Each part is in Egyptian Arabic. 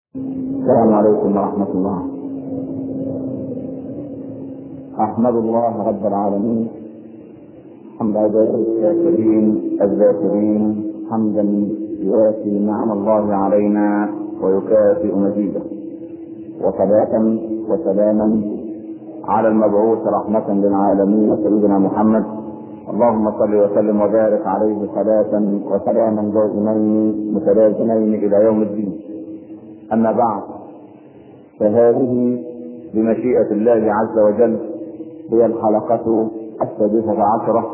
السلام عليكم ورحمة الله أحمد الله رب العالمين حمد عباده الشاكرين الذاكرين حمدا يوافي نعم الله علينا ويكافئ مزيده وصلاة وسلاما على المبعوث رحمة للعالمين سيدنا محمد اللهم صل وسلم وبارك عليه صلاة وسلاما دائمين متلازمين إلى يوم الدين أما بعد فهذه بمشيئة الله عز وجل هي الحلقة السادسة عشرة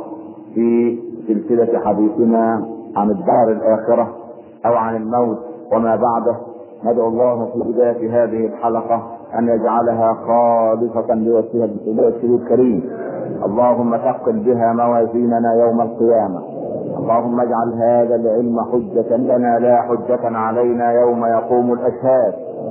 في سلسلة حديثنا عن الدار الآخرة أو عن الموت وما بعده ندعو الله في بداية هذه الحلقة أن يجعلها خالصة لوجهه الكريم اللهم ثقل بها موازيننا يوم القيامة اللهم اجعل هذا العلم حجة لنا لا حجة علينا يوم يقوم الأشهاد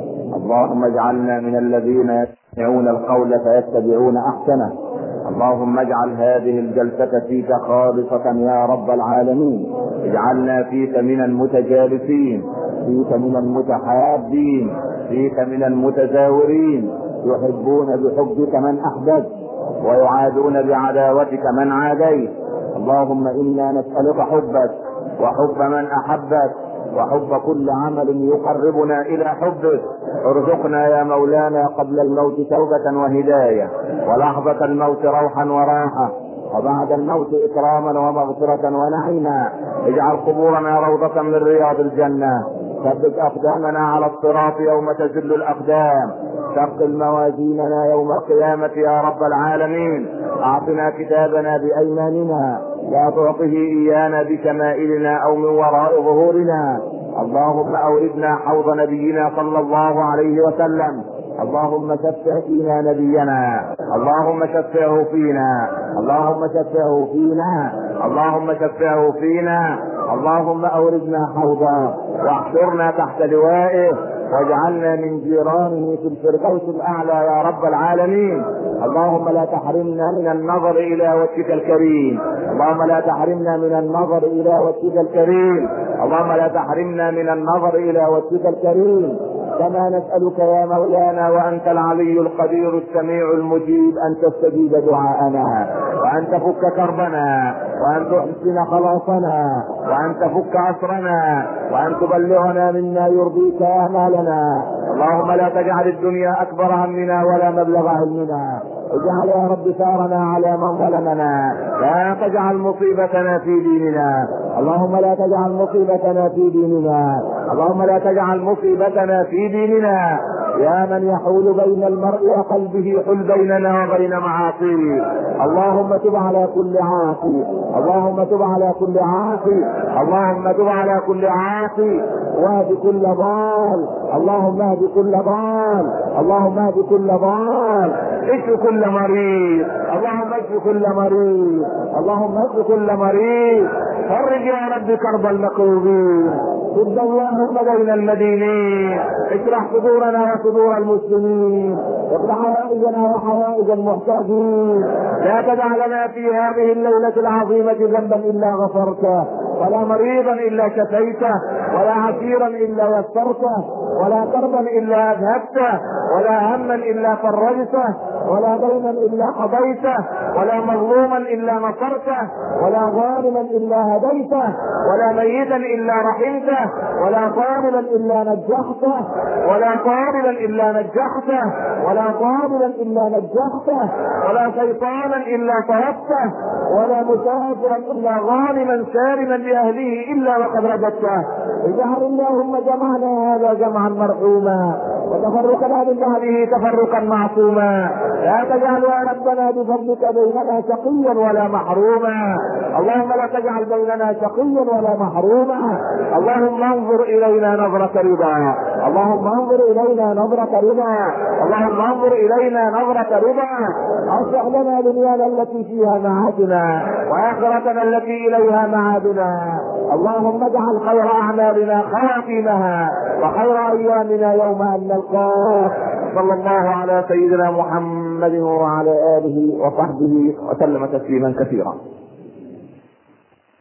اللهم اجعلنا من الذين يستمعون القول فيتبعون أحسنه اللهم اجعل هذه الجلسة فيك خالصة يا رب العالمين اجعلنا فيك من المتجالسين فيك من المتحابين فيك من المتزاورين يحبون بحبك من أحببت ويعادون بعداوتك من عاديت اللهم انا نسالك حبك وحب من احبك وحب كل عمل يقربنا الى حبك ارزقنا يا مولانا قبل الموت توبة وهداية ولحظة الموت روحا وراحة وبعد الموت اكراما ومغفرة ونعيما اجعل قبورنا روضة من رياض الجنة ثبت اقدامنا على الصراط يوم تزل الاقدام ثقل موازيننا يوم القيامة يا رب العالمين اعطنا كتابنا بايماننا لا تعطه ايانا بشمائلنا او من وراء ظهورنا اللهم اوردنا حوض نبينا صلى الله عليه وسلم اللهم شفع فينا نبينا اللهم شفعه فينا اللهم شفعه فينا اللهم شفعه فينا اللهم اوردنا حوضا واحشرنا تحت لوائه واجعلنا من جيرانه في الفردوس الاعلى يا رب العالمين اللهم لا تحرمنا من النظر الى وجهك الكريم اللهم لا تحرمنا من النظر الى وجهك الكريم اللهم لا تحرمنا من النظر الى وجهك الكريم كما نسألك يا مولانا وأنت العلي القدير السميع المجيب أن تستجيب دعاءنا وأن تفك كربنا وأن تحسن خلاصنا وأن تفك عصرنا وأن تبلغنا مما يرضيك يا مالنا اللهم لا تجعل الدنيا أكبر همنا ولا مبلغ علمنا اجعل يا رب ثارنا على من ظلمنا لا تجعل مصيبتنا في ديننا اللهم لا تجعل مصيبتنا في ديننا اللهم لا تجعل مصيبتنا في ديننا يا من يحول بين المرء وقلبه حل بيننا وبين معاصيه اللهم تب على كل عاصي اللهم تب على كل عاصي اللهم تب على كل عاصي واهد كل ضال اللهم اهد كل ضال اللهم اهد كل ضال اشف كل مريض اللهم اشف كل مريض اللهم اشف كل مريض فرج يا رب كرب المكروبين سد اللهم بين المدينين اشرح صدورنا وصدور المسلمين افتح حوائجنا وحوائج المحتاجين لا تدع لنا في هذه الليلة العظيمة ذنبا إلا غفرته ولا مريضا إلا شفيته ولا عسيرا إلا يسرته ولا كربا إلا أذهبته ولا هما إلا فرجته ولا دينا إلا قضيته ولا مظلوما إلا نصرته ولا ظالما إلا هديته ولا ميتا إلا رحمته ولا طالبا إلا نجحته ولا طالبا إلا نجحته ولا طالبا إلا نجحته ولا شيطانا إلا طردته ولا مسافرا إلا ظالما سالما لأهله إلا وقد رددته اجعل اللهم جمعنا هذا جمعا مرحوما وتفرقنا من بعده تفرقا معصوما لا تجعل يا ربنا بفضلك بيننا شقيا ولا محروما اللهم لا تجعل بيننا شقيا ولا محروما اللهم انظر الينا نظرة رضا اللهم انظر الينا نظرة رضا اللهم انظر الينا نظرة رضا اصلح لنا دنيانا التي فيها معادنا واخرتنا التي اليها معادنا اللهم اجعل خير اعمالنا خواتيمها وخير ايامنا يوم ان نلقاك صلى الله على سيدنا محمد وعلى اله وصحبه وسلم تسليما كثيرا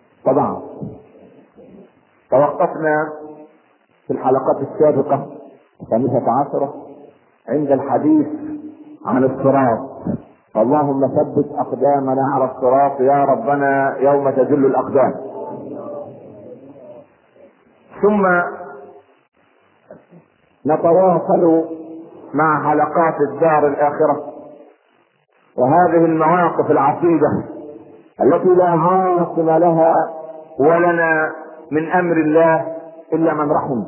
طبعا توقفنا في الحلقات السابقة خامسة عشرة عند الحديث عن الصراط اللهم ثبت اقدامنا على الصراط يا ربنا يوم تزل الاقدام ثم نتواصل مع حلقات الدار الاخره وهذه المواقف العصيبه التي لا عاصم لها ولنا من امر الله الا من رحم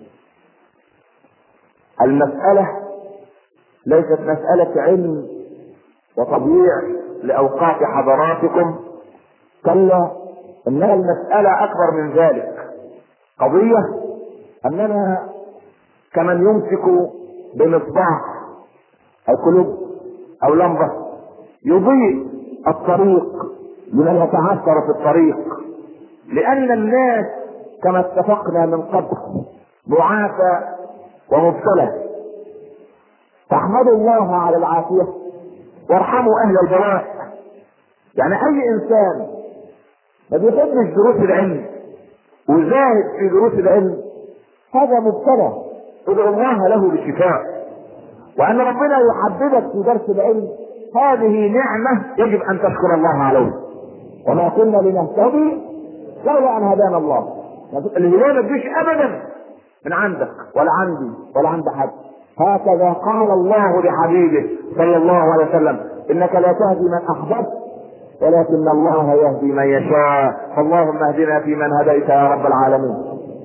المساله ليست مساله علم وتضييع لاوقات حضراتكم كلا انها المساله اكبر من ذلك قضيه اننا كمن يمسك بمصباح او قلوب او لمبه يضيء الطريق لمن يتعثر في الطريق لان الناس كما اتفقنا من قبل معافى ومبتلى فاحمدوا الله على العافيه وارحموا اهل البلاء يعني اي انسان ما بيحبش دروس العلم وزاهد في دروس العلم هذا مبتلى ادعو الله له بالشفاء وان ربنا يحببك في درس العلم هذه نعمة يجب ان تشكر الله عليها وما كنا لنهتدي لولا ان هدانا الله الهداية ما تجيش ابدا من عندك ولا عندي ولا عند حد هكذا قال الله لحبيبه صلى الله عليه وسلم انك لا تهدي من احببت ولكن الله يهدي من يشاء فاللهم اهدنا في من هديت يا رب العالمين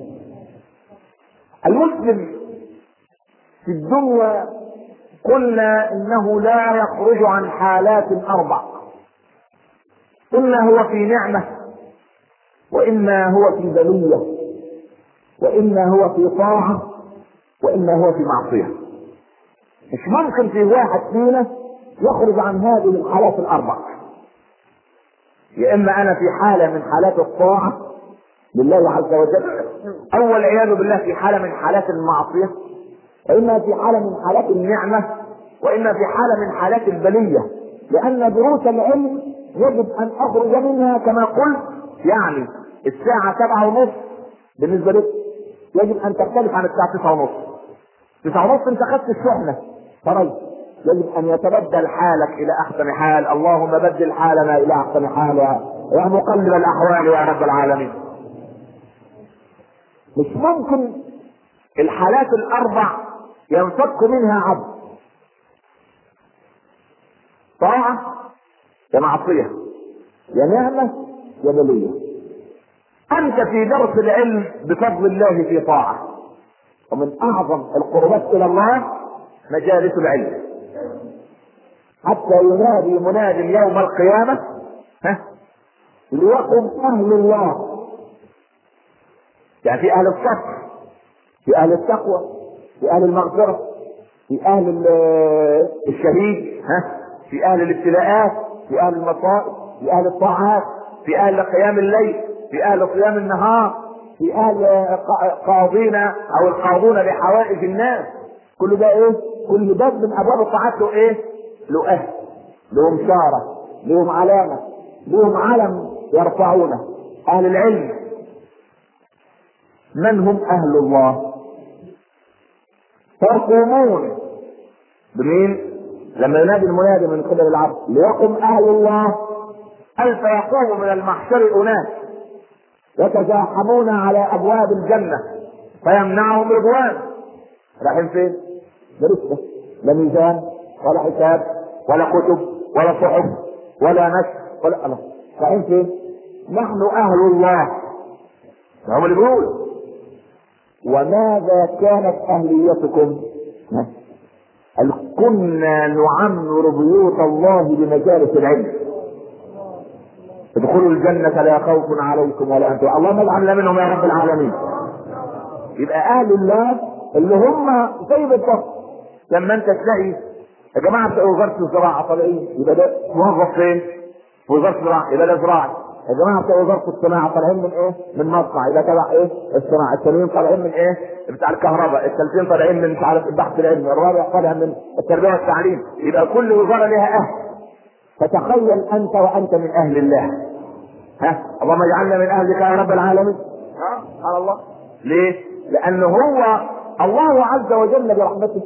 المسلم في الدنيا قلنا انه لا يخرج عن حالات اربع اما هو في نعمه واما هو في بليه واما هو في طاعه واما هو في معصيه مش ممكن في واحد فينا يخرج عن هذه الحالات الاربع يا اما انا في حاله من حالات الطاعه لله عز وجل او والعياذ بالله في حاله من حالات المعصيه واما في حاله من حالات النعمه واما في حاله من حالات البليه لان دروس العلم يجب ان اخرج منها كما قلت يعني الساعه سبعة ونص بالنسبه لك يجب ان تختلف عن الساعه تسعة ونص تسعة ونص انت خدت الشحنه فريت يجب ان يتبدل حالك الى احسن حال اللهم بدل حالنا الى احسن حال يا مقلب الاحوال يا رب العالمين مش ممكن الحالات الاربع ينفك منها عبد طاعة يا معصية يا نعمة يا بلية أنت في درس العلم بفضل الله في طاعة ومن أعظم القربات إلى الله مجالس العلم حتى ينادي مناد يوم القيامة ها ليقم أهل الله يعني في أهل الصبر في أهل التقوى في أهل المغفرة في أهل الشهيد ها في أهل الابتلاءات في أهل المصائب في أهل الطاعات في أهل قيام الليل في أهل صيام النهار في أهل قاضين أو القاضون بحوائج الناس كل ده إيه؟ كل باب من أبواب الطاعات له إيه؟ له أهل لهم شارة لهم علامة لهم علم يرفعونه أهل العلم من هم أهل الله؟ تقومون بمين؟ لما ينادي المنادي من قبل العبد ليقم اهل الله الف يقوم من المحشر اناس يتزاحمون على ابواب الجنه فيمنعهم رضوان رايحين فين؟ ده لسه لا ميزان ولا حساب ولا كتب ولا صحف ولا نشر ولا الله رايحين فين؟ نحن اهل الله هم اللي بيقولوا وماذا كانت اهليتكم؟ قال كنا نعمر بيوت الله بمجالس العلم ادخلوا الجنة لا خوف عليكم ولا انتم اللهم اجعلنا منهم يا رب العالمين يبقى اهل الله اللي هم زي بالضبط لما انت تلاقي يا جماعه بتوع وزاره الزراعه طالعين يبقى ده موظف فين؟ في وزاره الزراعه يبقى ده زراعي يا جماعه بتوع وزاره الصناعه طالعين من ايه؟ من مصنع يبقى تبع ايه؟ الصناعه التانيين طالعين من ايه؟ بتاع الكهرباء الثالثين طالعين من مش عارف البحث العلمي الرابع طالع من التربيه والتعليم يبقى كل وزاره لها اهل فتخيل انت وانت من اهل الله ها اللهم اجعلنا من اهلك يا رب العالمين ها سبحان الله ليه؟ لان هو الله عز وجل برحمته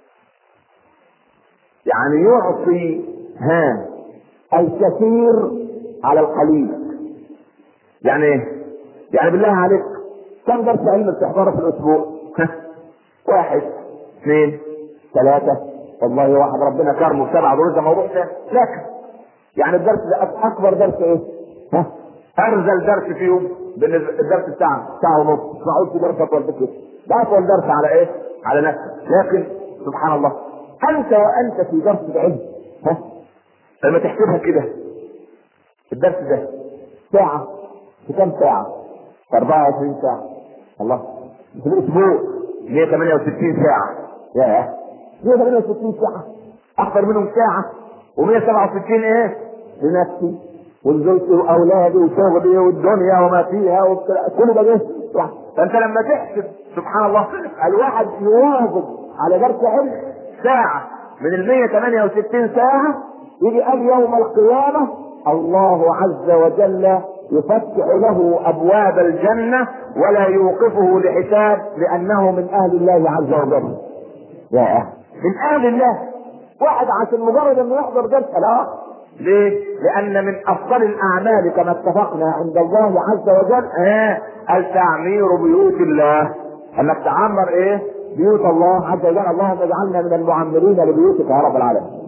يعني يعطي ها الكثير على القليل يعني ايه؟ يعني بالله عليك كم درس علم بتحضره في الاسبوع؟ واحد اثنين ثلاثة والله واحد ربنا كرمه سبع دروس ده موضوع ثاني لكن يعني الدرس ده اكبر درس ايه؟ ها؟ ارذل درس فيهم بالنسبه الدرس بتاعنا ساعه ونص ما قلت درس اطول بكده ده اطول درس على ايه؟ على نفسك لكن سبحان الله انت وانت في درس العلم ها؟ لما تحسبها كده الدرس ده ساعة في كم ساعة؟ في 24 ساعة الله في الأسبوع 168 ساعة ياه 168 ساعة أكثر منهم ساعة و167 إيه؟ لنفسي ولزوجتي وأولادي وشغلي والدنيا وما فيها كل ده جه فأنت لما تحسب سبحان الله الواحد يواظب على درس علم ساعة من ال 168 ساعة يجي قال يوم القيامة الله عز وجل يفتح له ابواب الجنه ولا يوقفه لحساب لانه من اهل الله عز وجل. يا من اهل الله واحد عشان مجرد انه يحضر درس لا ليه؟ لأن من أفضل الأعمال كما اتفقنا عند الله عز وجل آه التعمير بيوت الله أنك تعمر إيه؟ بيوت الله عز وجل اللهم اجعلنا من المعمرين لبيوتك يا رب العالمين.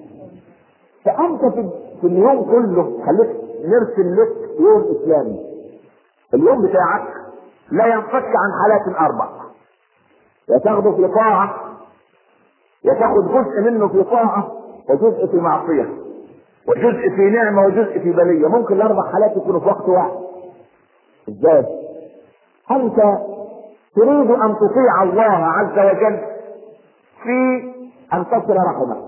فأنت في في اليوم كله خليك نرسم لك يوم اسلامي اليوم بتاعك لا ينفك عن حالات اربع يا تاخده في طاعه يا تاخد جزء منه في طاعه وجزء في معصيه وجزء في نعمه وجزء في بليه ممكن الاربع حالات يكونوا في وقت واحد ازاي انت تريد ان تطيع الله عز وجل في ان تصل رحمك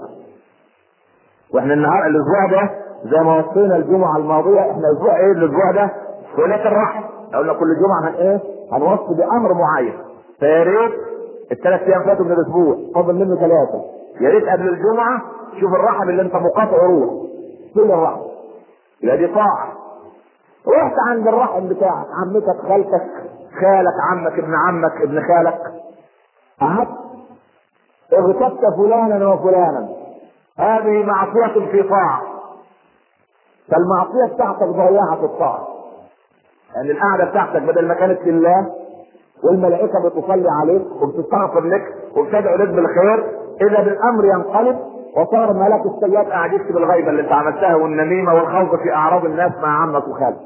واحنا النهار الاسبوع ده زي ما وصينا الجمعه الماضيه احنا اسبوع ايه الاسبوع ده؟ صله الرحم قلنا كل جمعه هن ايه؟ هنوصي بامر معين فيا ريت الثلاث ايام فاتوا من الاسبوع فاضل منه ثلاثه يا ريت قبل الجمعه شوف الرحم اللي انت مقاطع روح كل الرحم يبقى دي طاعه رحت عند الرحم بتاعك عمتك خالتك خالك عمك ابن عمك ابن خالك قعدت اغتبت فلانا وفلانا هذه معصية في طاعة فالمعصية بتاعتك ضيعت الطاعة يعني القعدة بتاعتك بدل ما كانت لله والملائكة بتصلي عليك وبتستغفر لك وبتدعو لك بالخير إذا بالأمر ينقلب وصار ملاك السيئات قاعد يكتب الغيبة اللي أنت عملتها والنميمة والخوض في أعراض الناس مع عمك وخالك.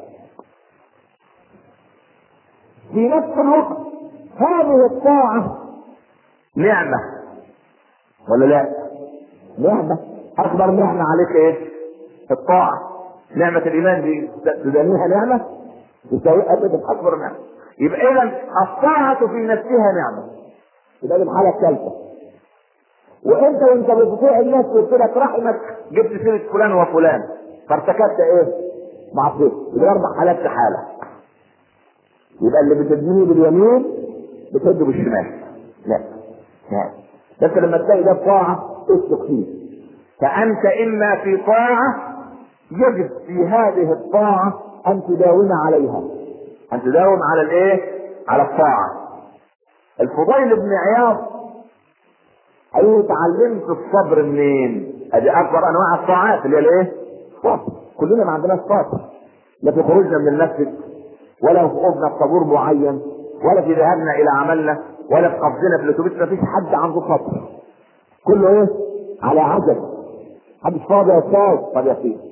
في نفس الوقت هذه الطاعة نعمة ولا لا؟ نعمة أكبر نعمة عليك إيه؟ الطاعة نعمة الإيمان دي تسميها نعمة تساوي أبدا أكبر نعمة يبقى إذا الطاعة في نفسها نعمة يبقى دي الحالة الثالثة وأنت وأنت بتطيع الناس قلت لك رحمك جبت سيرة فلان وفلان فارتكبت إيه؟ معصية يبقى أربع حالات في حالة يبقى اللي بتديني باليمين بتده بالشمال لا لا بس لما تلاقي ده طاعة اسلك فيه فأنت إما في طاعة يجب في هذه الطاعة أن تداوم عليها أن تداوم على الإيه؟ على الطاعة الفضيل بن عياض قال اتعلمت الصبر منين؟ ادي اكبر انواع الطاعات اللي هي الايه؟ الصبر كلنا ما عندناش صبر لا في خروجنا من المسجد ولا في وقوفنا في طابور معين ولا في ذهابنا الى عملنا ولا في قبضنا في الاتوبيس ما فيش حد عنده صبر كله ايه؟ على عجل محدش فاضي يا استاذ طب يا سيدي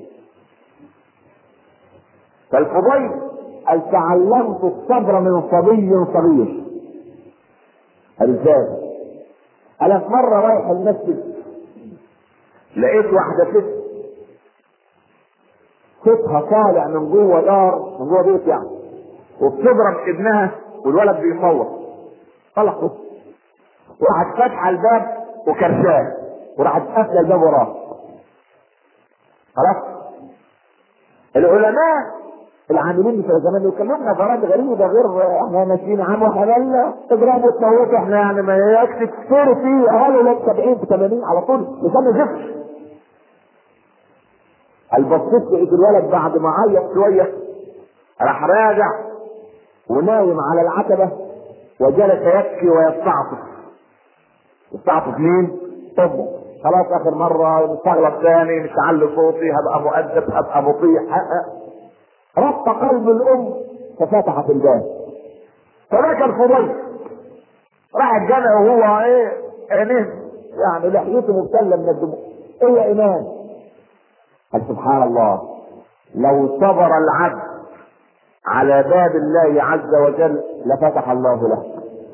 فالفضيل قال تعلمت الصبر من صبي صغير قال ازاي؟ انا في مره رايح المسجد لقيت واحده ست صوتها طالع من جوه دار من جوه بيت يعني وبتضرب ابنها والولد بيصوت طلع صوت وراحت فاتحه الباب وكرشاه وراحت قافله الباب وراه خلاص العلماء العاملين بتوع زمان يكلمنا نظرات غريبه غير احنا ماشيين عام وحلال تضربوا وتموتوا احنا يعني ما يكفي تكسروا فيه اهالي لك 70 80 على طول لسان زفت البصيت لقيت الولد بعد ما عيط شويه راح راجع ونايم على العتبه وجلس يبكي ويستعطف يستعطف مين؟ امه خلاص اخر مره مستغلط ثاني مش هعلي صوتي هبقى مؤدب هبقى مطيع رق قلب الام ففتحت الباب فبكى الفضيل راح الجامع وهو ايه عينيه يعني لحيته مبتله من الدموع ايه يا امام قال سبحان الله لو صبر العبد على باب الله عز وجل لفتح الله له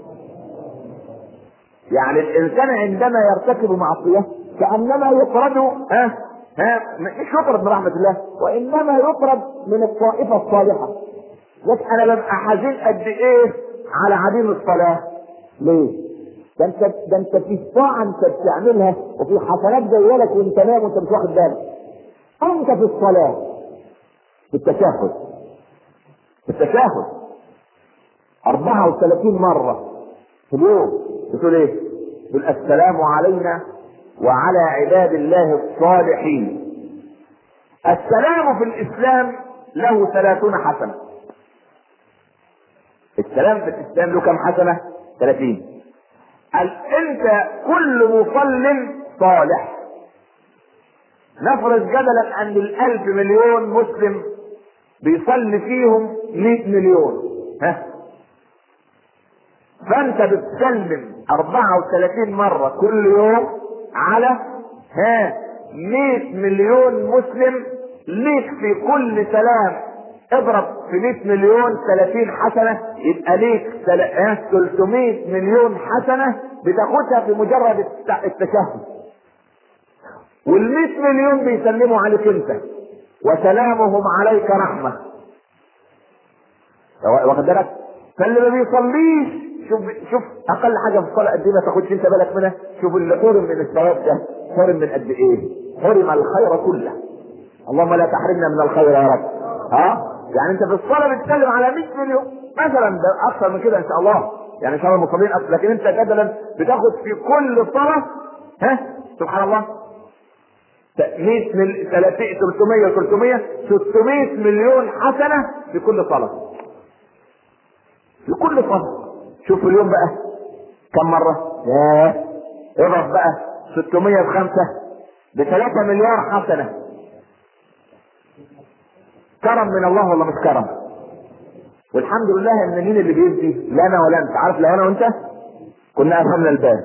يعني الانسان عندما يرتكب معصيه كانما يطرد ها ها مش يطرد من رحمه الله وانما يطرد من الطائفه الصالحه لكن انا ببقى حزين قد ايه على عديم الصلاه ليه؟ ده انت ده انت في طاعه انت بتعملها وفي حسنات جايه لك وانت نايم وانت مش واخد بالك انت في الصلاه في التشهد في التشهد 34 مرة في اليوم بتقول ايه؟ تقول السلام علينا وعلى عباد الله الصالحين السلام في الإسلام له ثلاثون حسنة السلام في الإسلام له كم حسنة؟ ثلاثين قال أنت كل مصل صالح نفرض جدلا أن الألف مليون مسلم بيصلي فيهم 100 مليون ها فانت بتسلم 34 مرة كل يوم على ها 100 مليون مسلم ليك في كل سلام اضرب في 100 مليون 30 حسنة يبقى ليك 300 مليون حسنة بتاخدها في مجرد التشهد وال 100 مليون بيسلموا عليك انت وسلامهم عليك رحمة واخد بالك فاللي ما بيصليش شوف شوف اقل حاجه في الصلاه قد ايه ما تاخدش انت بالك منها شوف اللي حرم من الثواب ده حرم من قد ايه حرم الخير كله اللهم لا تحرمنا من الخير يا رب ها يعني انت في الصلاه بتتكلم على 100 مليون مثلا ده اكثر من كده ان شاء الله يعني ان شاء الله المصلين أكثر. لكن انت جدلا بتاخد في كل صلاه ها سبحان الله 100 مل... 300 300 600 مليون حسنه في كل صلاه في كل صلاه شوف اليوم بقى كم مرة ياه اضرب بقى 600 بخمسة ب 3 مليار حسنة كرم من الله ولا مش كرم والحمد لله ان مين اللي بيدي لا انا ولا انت عارف لو انا وانت كنا قفلنا الباب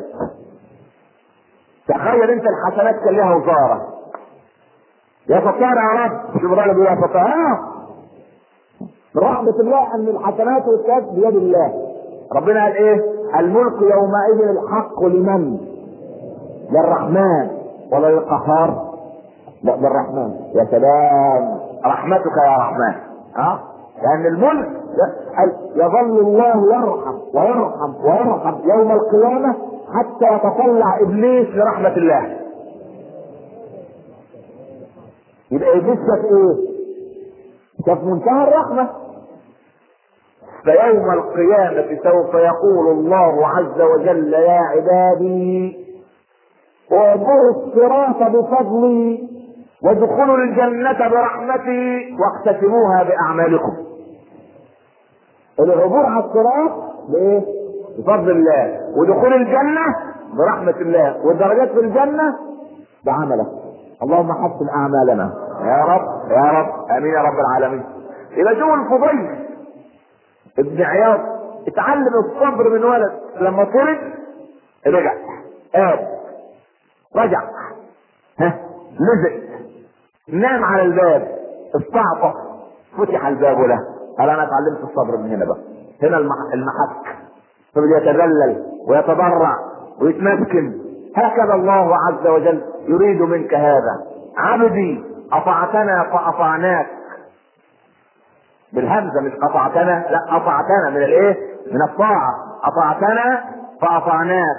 تخيل انت الحسنات كان لها وزاره يا ستار يا رب شوف الراجل بيقول يا ستار اه رحمة الله ان الحسنات والسيئات بيد الله ربنا قال ايه الملك يومئذ الحق لمن للرحمن ولا للقهار لا للرحمن يا سلام رحمتك يا رحمن ها لان الملك يظل الله يرحم ويرحم ويرحم يوم القيامة حتى يتطلع ابليس لرحمة الله يبقى ابليس شاف ايه؟ شاف منتهى الرحمة فيوم القيامة سوف يقول الله عز وجل يا عبادي اعبروا الصراط بفضلي وادخلوا الجنة برحمتي واقتسموها بأعمالكم. العبور على الصراط بإيه؟ بفضل الله، ودخول الجنة برحمة الله، والدرجات في الجنة بعملك. اللهم حسن أعمالنا يا رب يا رب آمين يا رب العالمين. يبقى شوف الفضيل ابن عياض اتعلم الصبر من ولد لما طلب رجع قام رجع ها نزل نام على الباب استعطف فتح الباب له قال انا اتعلمت الصبر من هنا بقى هنا المحك فبيتذلل ويتضرع ويتمكن هكذا الله عز وجل يريد منك هذا عبدي اطعتنا فاطعناك بالهمزه مش قطعتنا لا قطعتنا من الايه من الطاعه اطعتنا فاطعناك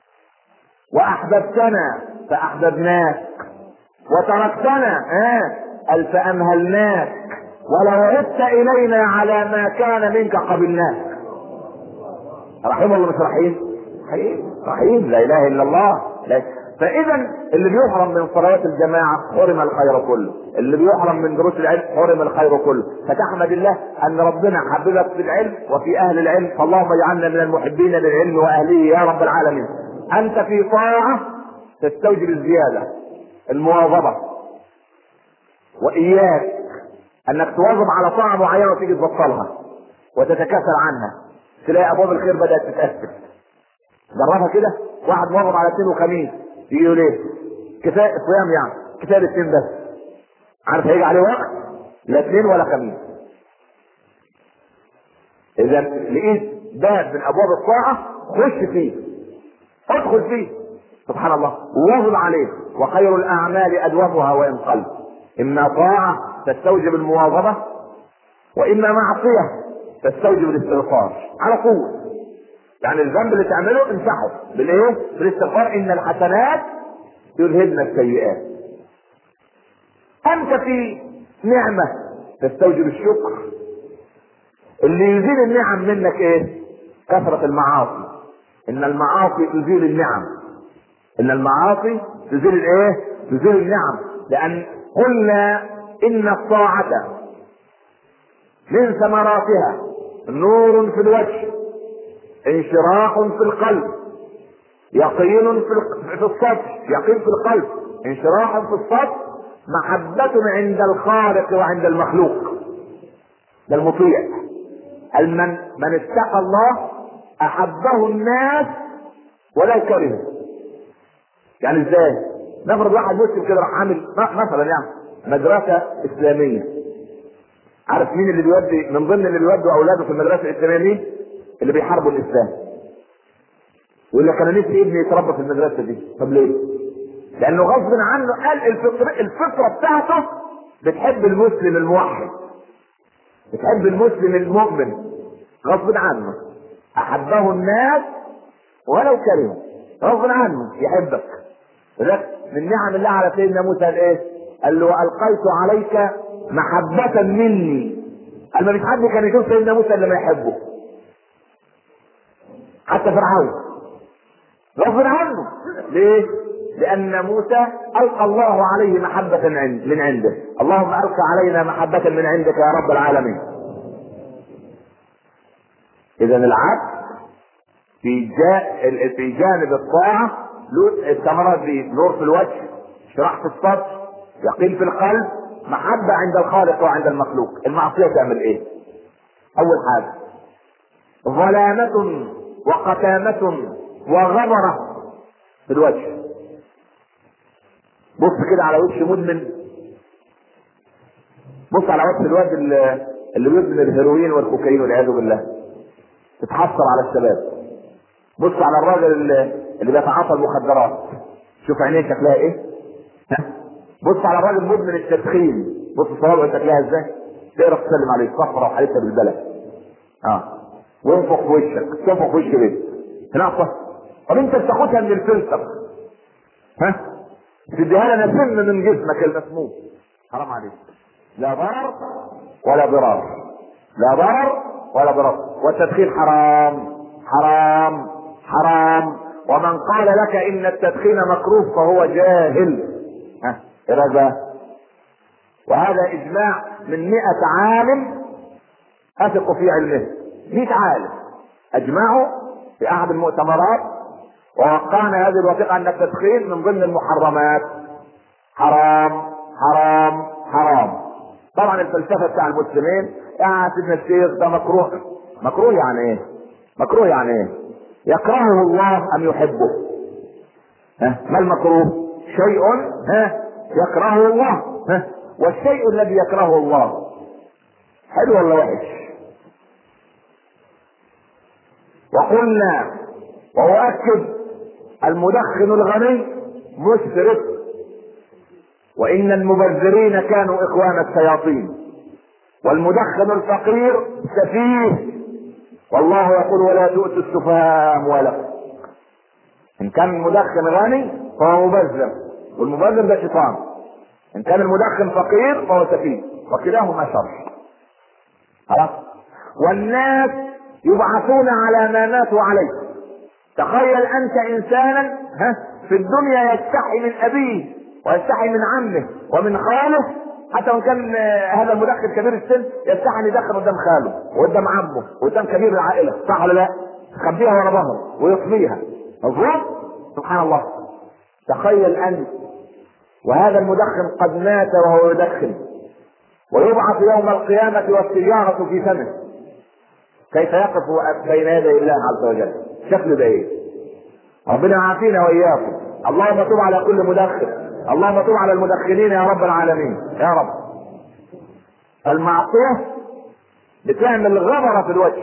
واحببتنا فاحببناك وتركتنا اه قال فامهلناك ولو عدت الينا على ما كان منك قبلناك رحيم ولا مش رحيم؟ رحيم رحيم لا اله الا الله لا. فاذا اللي بيحرم من صلوات الجماعه حرم الخير كله اللي بيحرم من دروس العلم حرم الخير كله فتحمد الله ان ربنا حببك في العلم وفي اهل العلم فاللهم اجعلنا من المحبين للعلم واهله يا رب العالمين انت في طاعه تستوجب الزياده المواظبه واياك انك تواظب على طاعه معينه وتيجي تبطلها وتتكاسل عنها تلاقي ابواب الخير بدات تتاسف جربها كده واحد مواظب على اثنين وخميس يجي يقول ايه كفايه صيام يعني كفايه الاثنين بس عارف هيجي عليه وقت لا اثنين ولا خميس اذا لقيت باب من ابواب الطاعه خش فيه ادخل فيه سبحان الله وواظب عليه وخير الاعمال ادومها وان قل اما طاعه تستوجب المواظبه واما معصيه تستوجب الاستغفار على طول يعني الذنب اللي تعمله امسحه بالايه؟ بالاستغفار ان الحسنات يذهبن السيئات. انت في نعمه تستوجب الشكر. اللي يزيل النعم منك ايه؟ كثرة المعاصي. ان المعاصي تزيل النعم. ان المعاصي تزيل الايه؟ تزيل النعم، لان قلنا ان الطاعة من ثمراتها نور في الوجه انشراح في القلب يقين في في الصدر يقين في القلب انشراح في الصدر محبة عند الخالق وعند المخلوق ده المطيع من من اتقى الله احبه الناس ولو كرهوا يعني ازاي نفرض واحد مسلم كده راح عامل مثلا يعني مدرسة اسلامية عارف مين اللي بيودي من ضمن اللي بيودوا اولاده في المدرسة الاسلامية مين؟ اللي بيحاربوا الاسلام يقول لك انا نفسي ابني يتربى في المدرسه دي طب ليه؟ لانه غصب عنه قال الفطره الفطره بتاعته بتحب المسلم الموحد بتحب المسلم المؤمن غصب عنه احبه الناس ولو كرهوا غصب عنه يحبك لذلك من نعم الله على سيدنا موسى قال ايه؟ قال له القيت عليك محبة مني قال ما فيش حد كان يشوف سيدنا موسى الا ما يحبه حتى فرعون غصب عنه ليه؟ لأن موسى ألقى الله عليه محبة من عنده اللهم ألقى علينا محبة من عندك يا رب العالمين إذا العبد في جا... في جانب الطاعة له الثمرات دي نور في الوجه شرح في الصدر يقين في القلب محبة عند الخالق وعند المخلوق المعصية تعمل ايه؟ أول حاجة ظلامة وقتامة وغبرة في الوجه بص كده على وش مدمن بص على وجه الواد اللي اللي بيدمن الهيروين والكوكايين والعياذ بالله تتحسر على الشباب بص على الراجل اللي, اللي بيتعاطى المخدرات شوف عينيه شكلها ايه ها بص على الراجل مدمن التدخين بص صوابعه شكلها ازاي تقرا تسلم عليه صفرة وحالتها بالبلد اه وانفخ في وشك تنفخ في وش بيت تنقص طب انت بتاخدها من الفلتر ها تديها لنا سم من جسمك المسموم حرام عليك لا ضرر ولا ضرار لا ضرر ولا ضرار والتدخين حرام حرام حرام ومن قال لك ان التدخين مكروه فهو جاهل ها ايه وهذا اجماع من مئة عالم اثق في علمه مئة عالم اجمعوا في احد المؤتمرات ووقعنا هذه الوثيقه ان التدخين من ضمن المحرمات حرام حرام حرام طبعا الفلسفه بتاع المسلمين يا سيدنا الشيخ ده مكروه مكروه يعني ايه؟ مكروه يعني ايه؟ يكرهه الله ام يحبه؟ ها ما المكروه؟ شيء ها يكرهه الله ها والشيء الذي يكرهه الله حلو ولا وحش؟ وقلنا وأؤكد المدخن الغني مسرف وإن المبذرين كانوا إخوان الشياطين والمدخن الفقير سفيه والله يقول ولا تؤتوا السفهاء أموالكم إن كان المدخن غني فهو مبذر والمبذر ده شيطان إن كان المدخن فقير فهو سفيه وكلاهما شر خلاص والناس يبعثون على ما ماتوا عليه تخيل انت انسانا ها في الدنيا يستحي من ابيه ويستحي من عمه ومن خاله حتى وان كان هذا المدخن كبير السن يستحي ان يدخن قدام خاله وقدام عمه وقدام كبير العائله صح ولا لا؟ يخبيها ورا ظهره ويطفيها مظبوط؟ سبحان الله تخيل انت وهذا المدخن قد مات وهو يدخن ويبعث يوم القيامة والسيارة في فمه كيف يقف بين يدي الله عز وجل شكله ده ايه ربنا يعافينا واياكم اللهم تب على كل مدخن اللهم تب على المدخنين يا رب العالمين يا رب المعصية بتعمل غبرة في الوجه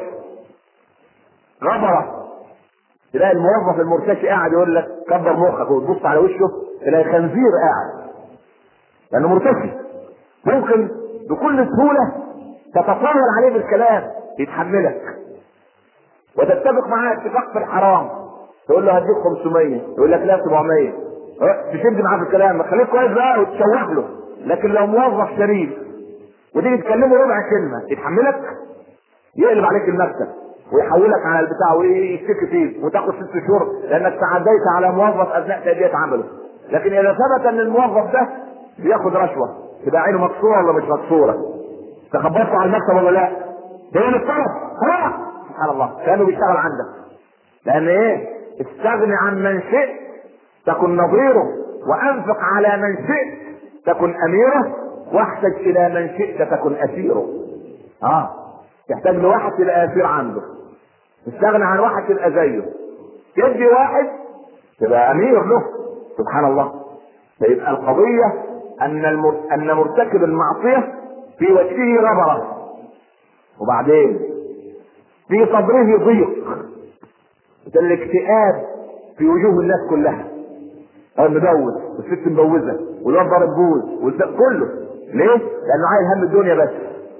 غبرة تلاقي الموظف المرتشي قاعد يقول لك كبر مخك وتبص على وشه تلاقي خنزير قاعد لانه مرتشي ممكن بكل سهولة تتطاول عليه بالكلام يتحملك وتتفق معاه اتفاق في الحرام تقول له هديك 500 يقول لك لا 700 تشد معاه في الكلام خليك كويس بقى وتشوح له لكن لو موظف شريف وتيجي تكلمه ربع كلمه يتحملك يقلب عليك المكتب ويحولك على البتاع ويشتكي فيك وتاخد ست شهور لانك تعديت على موظف اثناء تاديه عمله لكن اذا ثبت ان الموظف ده بياخد رشوه تبقى عينه مكسوره ولا مش مكسوره تخبطه على المكتب ولا لا هي الطلب خلاص سبحان الله كانه بيشتغل عندك لان ايه استغني عن من شئت تكن نظيره وانفق على من شئت تكن اميره واحتج الى من شئت تكن اسيره اه تحتاج لواحد تبقى اسير عنده تستغنى عن واحد تبقى زيه يدي واحد تبقى امير له سبحان الله فيبقى القضيه ان المر... ان مرتكب المعصيه في وجهه غبره وبعدين في صدره ضيق الاكتئاب في وجوه الناس كلها هو مبوز والست مبوزه والواد ضارب بوز والباقي كله ليه؟ لانه عايز هم الدنيا بس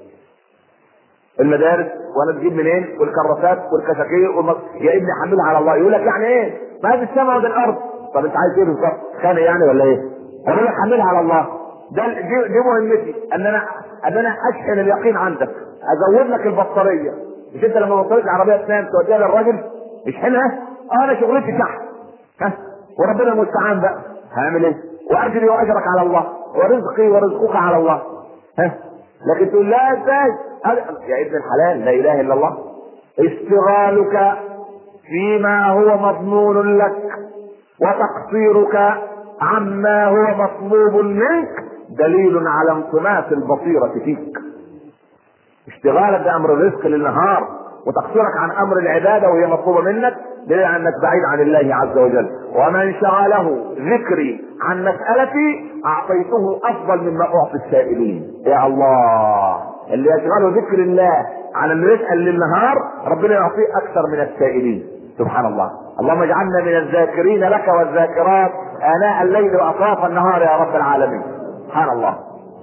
المدارس وانا تجيب منين والكراسات والكشاكيل والمص... يا ابني حملها على الله يقول لك يعني ايه؟ ما هذه السماء وده الارض طب انت عايز ايه بالظبط؟ خانق يعني ولا ايه؟ اقول لك حملها على الله ده دي, دي مهمتي ان انا ان انا اشحن اليقين عندك ازود لك البطاريه مش انت لما بطاريه العربيه تنام توديها للراجل اشحنها اه انا شغلتي شحن ها وربنا المستعان بقى هعمل ايه؟ واجري واجرك على الله ورزقي ورزقك على الله ها لكن تقول لا ازاي يا ابن الحلال لا اله الا الله اشتغالك فيما هو مضمون لك وتقصيرك عما هو مطلوب منك دليل على انطماس البصيرة فيك اشتغالك بامر الرزق للنهار وتقصيرك عن امر العبادة وهي مطلوبة منك دليل على انك بعيد عن الله عز وجل ومن شغله ذكري عن مسألتي اعطيته افضل مما اعطي السائلين يا الله اللي يشغله ذكر الله عن انه يسأل للنهار ربنا يعطيه اكثر من السائلين سبحان الله اللهم اجعلنا من الذاكرين لك والذاكرات اناء الليل واطراف النهار يا رب العالمين سبحان الله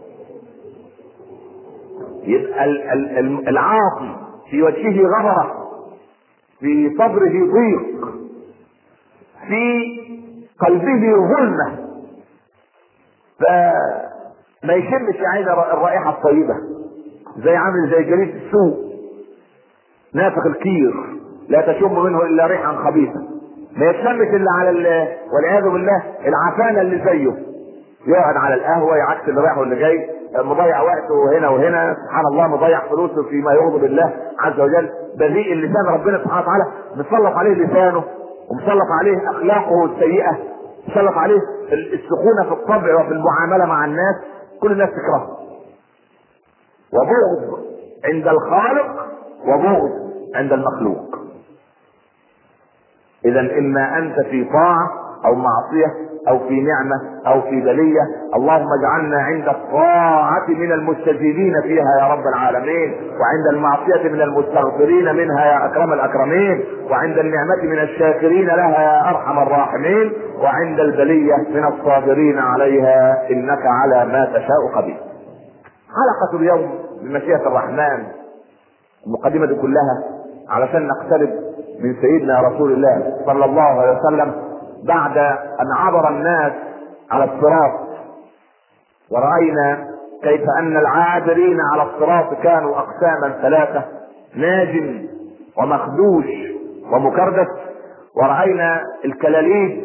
يبقى العاصي في وجهه غبرة في صدره ضيق في قلبه ظلمة فما يشمش يا عين الرائحة الطيبة زي عامل زي جريد السوق نافخ الكير لا تشم منه الا ريحا خبيثة ما يتلمش الا على والعياذ بالله العفانة اللي زيه يقعد على القهوة يعكس اللي رايح واللي جاي مضيع وقته هنا وهنا سبحان الله مضيع فلوسه فيما يغضب الله عز وجل بذيء اللسان ربنا سبحانه وتعالى مسلط عليه لسانه ومسلط عليه اخلاقه السيئه مسلط عليه السخونه في الطبع وفي المعامله مع الناس كل الناس تكرهه وبغض عند الخالق وبغض عند المخلوق اذا اما انت في طاعه او معصيه او في نعمة او في بلية اللهم اجعلنا عند الطاعة من المستجيبين فيها يا رب العالمين وعند المعصية من المستغفرين منها يا اكرم الاكرمين وعند النعمة من الشاكرين لها يا ارحم الراحمين وعند البلية من الصابرين عليها انك على ما تشاء قدير حلقة اليوم بمشيئة الرحمن المقدمة دي كلها علشان نقترب من سيدنا رسول الله صلى الله عليه وسلم بعد ان عبر الناس على الصراط ورأينا كيف ان العابرين على الصراط كانوا اقساما ثلاثة ناج ومخدوش ومكردس ورأينا الكلاليب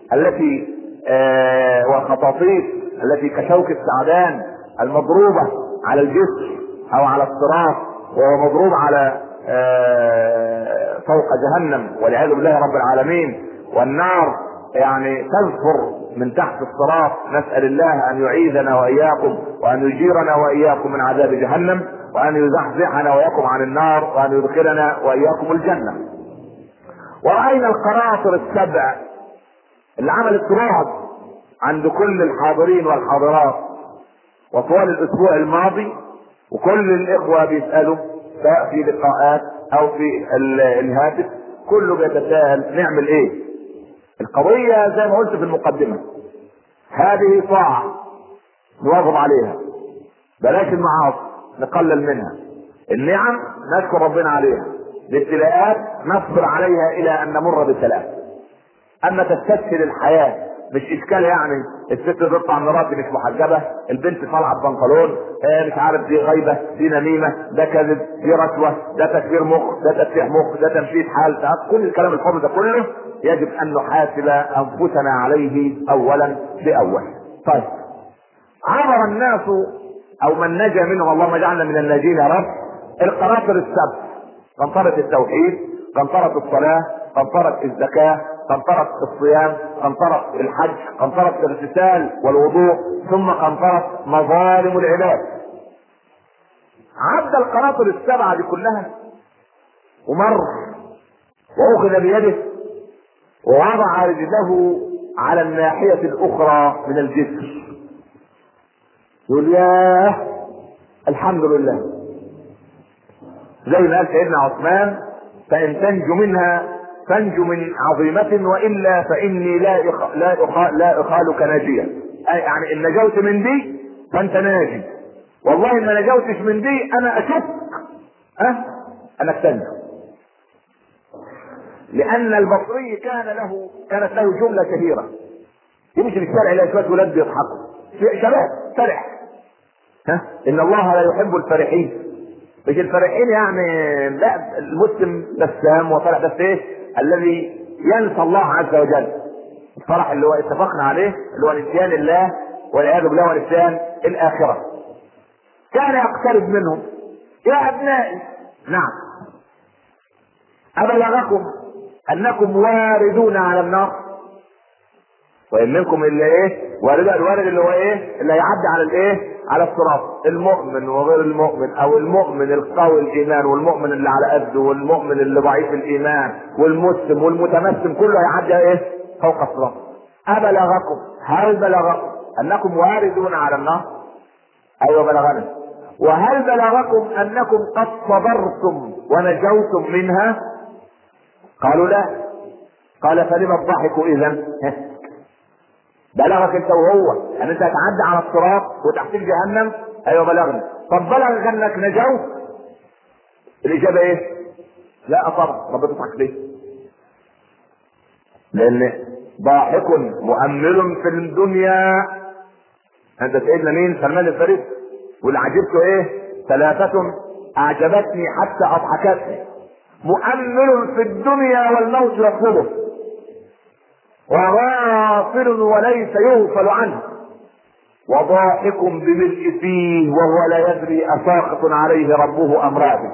التي آه والخطاطيف التي كشوك السعدان المضروبة على الجسر او على الصراط وهو مضروب على آه فوق جهنم والعياذ بالله رب العالمين والنار يعني تزفر من تحت الصراط نسأل الله ان يعيذنا واياكم وان يجيرنا واياكم من عذاب جهنم وان يزحزحنا واياكم عن النار وان يدخلنا واياكم الجنة ورأينا القناطر السبع اللي عملت رعب عند كل الحاضرين والحاضرات وطوال الاسبوع الماضي وكل الاخوة بيسألوا سواء في لقاءات او في الهاتف كله بيتساءل نعمل ايه القضية زي ما قلت في المقدمة هذه طاعة نواظب عليها بلاش المعاصي نقلل منها النعم نشكر ربنا عليها الابتلاءات نصبر عليها الى ان نمر بسلام اما تستسهل الحياة مش اشكال يعني الست تطلع مراتي مش محجبه البنت طالعه ببنطلون آه مش عارف دي غيبه دي نميمه ده كذب دي رشوه ده تكبير مخ ده تفتيح مخ ده تمشيط حال ده كل الكلام الفاضي ده كله يجب ان نحاسب انفسنا عليه اولا باول طيب عبر الناس او من نجا منهم اللهم اجعلنا من الناجين يا رب القناطر السبع قنطرة التوحيد قنطرة الصلاة قنطرة الزكاة قنطرة الصيام قنطرة الحج قنطرة الاغتسال والوضوء ثم قنطرة مظالم العباد عدى القناطر السبعة دي كلها ومر وأخذ بيده ووضع رجله على الناحية الأخرى من الجسر يقول ياه الحمد لله زي ما قال سيدنا عثمان فإن تنجو منها تنجو من عظيمة وإلا فإني لا إخ... لا أخ... لا أخالك ناجيا أي يعني إن نجوت من دي فأنت ناجي والله إن ما نجوتش من دي أنا أشك أه أنك تنجو لأن البصري كان له كانت له جملة شهيرة يمشي في الشارع يلاقي شوية ولاد بيضحكوا شباب فرح ها إن الله لا يحب الفرحين مش الفرحين يعني لا المسلم بسام وفرح بس ايه الذي ينسى الله عز وجل الفرح اللي هو اتفقنا عليه اللي هو نسيان الله والعياذ بالله ونسيان الاخره كان يقترب منهم يا ابنائي نعم ابلغكم انكم واردون على النار وان منكم الا ايه وارد الوارد اللي هو ايه اللي هيعدي على الايه على الصراط المؤمن وغير المؤمن او المؤمن القوي الايمان والمؤمن اللي على قده والمؤمن اللي ضعيف الايمان والمسلم والمتمسم كله هيعدي ايه فوق الصراط ابلغكم هل بلغكم انكم واردون على النار ايوه بلغنا وهل بلغكم انكم قد صبرتم ونجوتم منها قالوا لا قال فلم الضحك اذا بلغك انت وهو ان انت هتعدي على الصراط وتحتيك جهنم ايوه بلغني طب بلغك انك نجوت الاجابه ايه لا طبعا رب تضحك ليه لان ضاحك مؤمل في الدنيا انت سيدنا مين سلمان الفارسي واللي عجبته ايه ثلاثة اعجبتني حتى اضحكتني مؤمل في الدنيا والموت يطلبه وغافل وليس يغفل عنه وضاحك بملء فيه وهو لا يدري اساقط عليه ربه ام راضي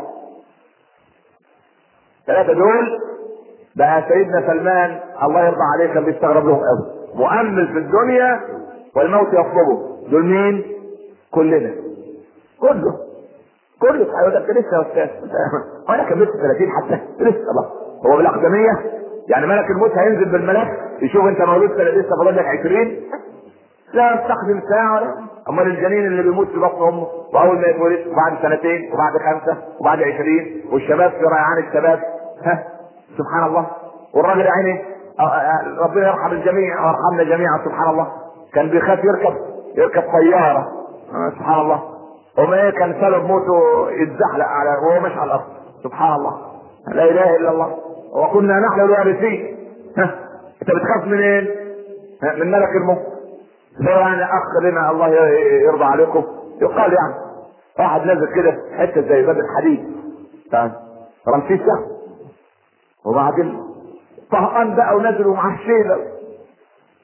ثلاثة دول بقى سيدنا سلمان الله يرضى عليه كان بيستغرب لهم قوي مؤمل في الدنيا والموت يطلبه دول مين؟ كلنا كله كله هيقول لك لسه يا استاذ وانا كملت 30 حتى لسه بقى هو بالاقدميه يعني ملك الموت هينزل بالملك يشوف انت مولود سنه لسه فاضل لك 20 لا يستخدم ساعه ولا امال الجنين اللي بيموت في بطن امه واول ما يتولد وبعد سنتين وبعد خمسه وبعد 20 والشباب في ريعان الشباب ها سبحان الله والراجل يا عيني ربنا يرحم الجميع ويرحمنا جميعا سبحان الله كان بيخاف يركب يركب طياره سبحان الله وما ايه كان سبب موته يتزحلق على وهو مش على الارض سبحان الله لا اله الا الله وكنا نحن الوارثين ها انت بتخاف منين؟ إيه؟ من ملك الموت زي يعني اخ لنا الله يرضى عليكم يقال يعني واحد نازل كده حته زي باب الحديد طيب رمسيس وبعدين طهقان بقى ونزل ومعاه الشيله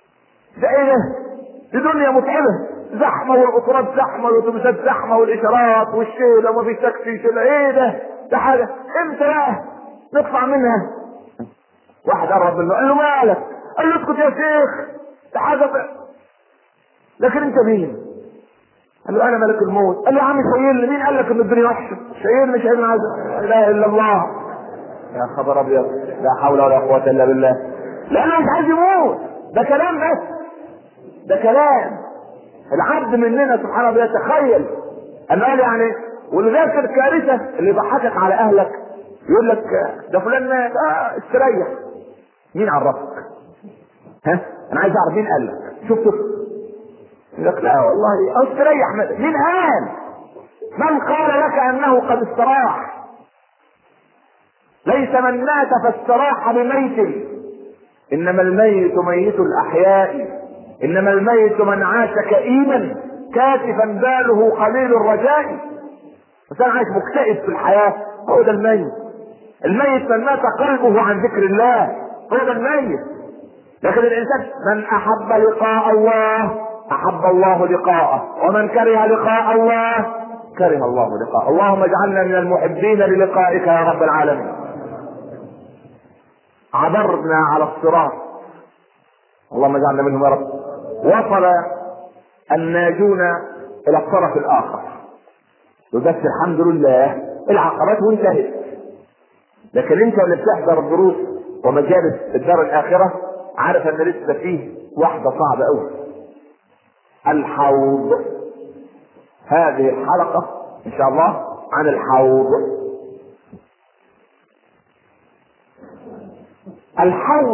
ده ايه ده؟ دي دنيا متعبه زحمه والقطارات زحمه والاتوبيسات زحمه والاشارات والشيله وما فيش تاكسي شيله ايه ده؟ ده حاجه امتى بقى نطلع منها؟ واحد قرب منه قال له مالك؟ قال له اسكت يا شيخ ده حاجه ب... لكن انت مين؟ قال له انا ملك الموت قال له يا عم شايلني مين قال لك ان الدنيا وحشه؟ شايلني شايلني عايز لا اله الا الله يا خبر ابيض لا حول ولا قوه الا بالله لانه مش عايز يموت ده كلام بس ده كلام العبد مننا سبحان الله يتخيل انه قال يعني ولذلك الكارثه اللي يضحكك على اهلك يقول لك ده فلان مات اه استريح مين عرفك؟ ها؟ انا عايز اعرف مين قال لك؟ شفته؟ يقول لك لا والله اه استريح مين قال؟ من قال لك انه قد استراح؟ ليس من مات فاستراح بميت انما الميت ميت الاحياء انما الميت من عاش كئيبا كاتفا باله قليل الرجاء انسان عايش مكتئب في الحياه هو ده الميت الميت من مات قلبه عن ذكر الله هو ده الميت لكن الانسان من احب لقاء الله احب الله لقاءه ومن كره لقاء الله كره الله لقاءه اللهم اجعلنا من المحبين للقائك يا رب العالمين عبرنا على الصراط اللهم اجعلنا منهم يا رب وصل الناجون الى الطرف الاخر بس الحمد لله العقبات وانتهت لكن انت اللي بتحضر الدروس ومجالس الدار الاخره عارف ان لسه فيه واحده صعبه قوي الحوض هذه الحلقه ان شاء الله عن الحوض الحوض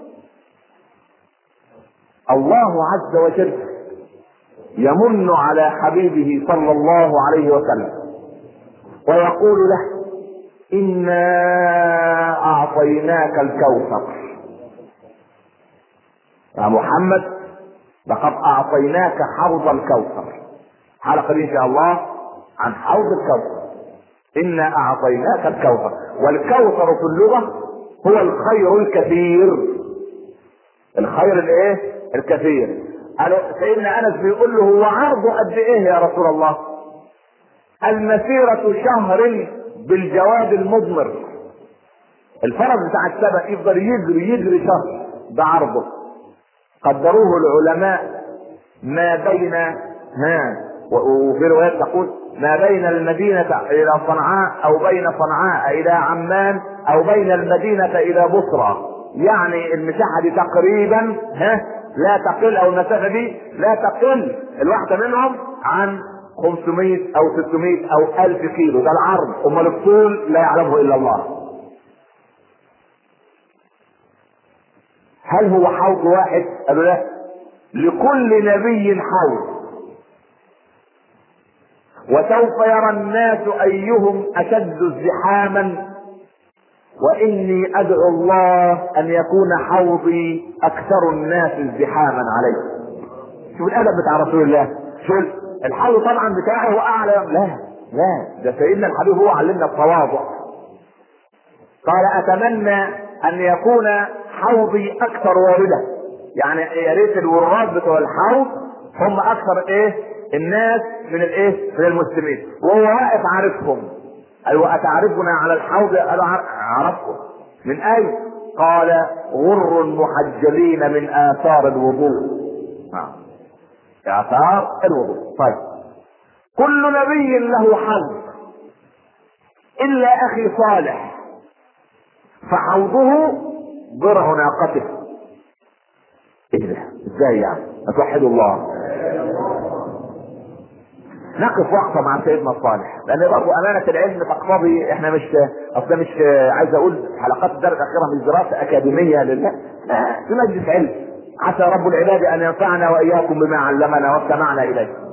الله عز وجل يمن على حبيبه صلى الله عليه وسلم ويقول له انا اعطيناك الكوثر يا محمد لقد اعطيناك حوض الكوثر حلقه دي ان شاء الله عن حوض الكوثر انا اعطيناك الكوثر والكوثر في اللغه هو الخير الكثير الخير الايه الكثير قالوا سيدنا انس بيقول له هو عرضه قد ايه يا رسول الله المسيرة شهر بالجواد المضمر الفرس بتاع السبق يفضل يجري يجري شهر ده عرضه قدروه العلماء ما بين ها وفي روايات تقول ما بين المدينة إلى صنعاء أو بين صنعاء إلى عمان أو بين المدينة إلى بصرى يعني المساحة دي تقريبا ها لا تقل أو المسافة دي لا تقل الواحدة منهم عن 500 أو 600 أو 1000 كيلو ده العرض أمال الطول لا يعلمه إلا الله هل هو حوض واحد؟ قالوا لا لكل نبي حوض وسوف يرى الناس ايهم اشد ازدحاما واني ادعو الله ان يكون حوضي اكثر الناس ازدحاما عليه شوف الادب بتاع رسول الله شوف الحوض طبعا بتاعه هو اعلى لا لا ده سيدنا الحبيب هو علمنا التواضع قال اتمنى ان يكون حوضي اكثر وارده يعني يا ريت الوراد بتوع الحوض هم اكثر ايه الناس من الايه من المسلمين وهو واقف عارفهم ايوه اتعرفنا على الحوض قالوا عرفهم من اي قال غر محجلين من اثار الوضوء آه. اثار الوضوء طيب كل نبي له حظ الا اخي صالح فحوضه ضرع ناقته ايه ده ازاي يعني اتوحدوا الله نقف وقفه مع سيدنا صالح لان برضه امانه العلم تقتضي احنا مش اصل مش عايز اقول حلقات الدرس الاخيره مش دراسه اكاديميه لله في مجلس علم عسى رب العباد ان ينفعنا واياكم بما علمنا واستمعنا اليه